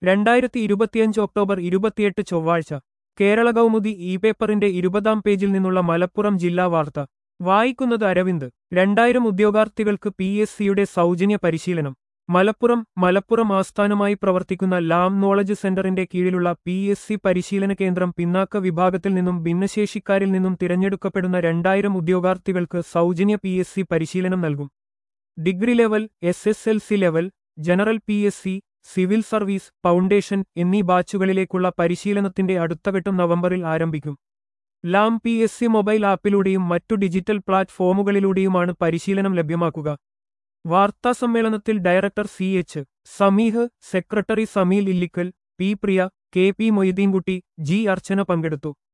രണ്ടായിരത്തി ഇരുപത്തിയഞ്ച് ഒക്ടോബർ ഇരുപത്തിയെട്ട് ചൊവ്വാഴ്ച കേരള കൗമുദി ഇ പേപ്പറിന്റെ ഇരുപതാം പേജിൽ നിന്നുള്ള മലപ്പുറം ജില്ലാ വാർത്ത വായിക്കുന്നത് അരവിന്ദ് രണ്ടായിരം ഉദ്യോഗാർത്ഥികൾക്ക് പി എസ് സിയുടെ സൗജന്യ പരിശീലനം മലപ്പുറം മലപ്പുറം ആസ്ഥാനമായി പ്രവർത്തിക്കുന്ന ലാം നോളജ് സെന്ററിന്റെ കീഴിലുള്ള പി എസ് സി പരിശീലന കേന്ദ്രം പിന്നാക്ക വിഭാഗത്തിൽ നിന്നും ഭിന്നശേഷിക്കാരിൽ നിന്നും തിരഞ്ഞെടുക്കപ്പെടുന്ന രണ്ടായിരം ഉദ്യോഗാർത്ഥികൾക്ക് സൗജന്യ പി എസ് സി പരിശീലനം നൽകും degree level S S L C level general P S C civil service foundation എന്നീ ബാച്ചുകളിലേക്കുള്ള പരിശീലനത്തിന്റെ അടുത്തഘട്ടം നവംബറിൽ ആരംഭിക്കും ലാം പി എസ് സി മൊബൈൽ ആപ്പിലൂടെയും മറ്റു ഡിജിറ്റൽ പ്ലാറ്റ്ഫോമുകളിലൂടെയുമാണ് പരിശീലനം ലഭ്യമാക്കുക വാർത്താസമ്മേളനത്തിൽ director C H Sameeh secretary Sameel Illikkal P Priya K P Moideenkutty G Archana പങ്കെടുത്തു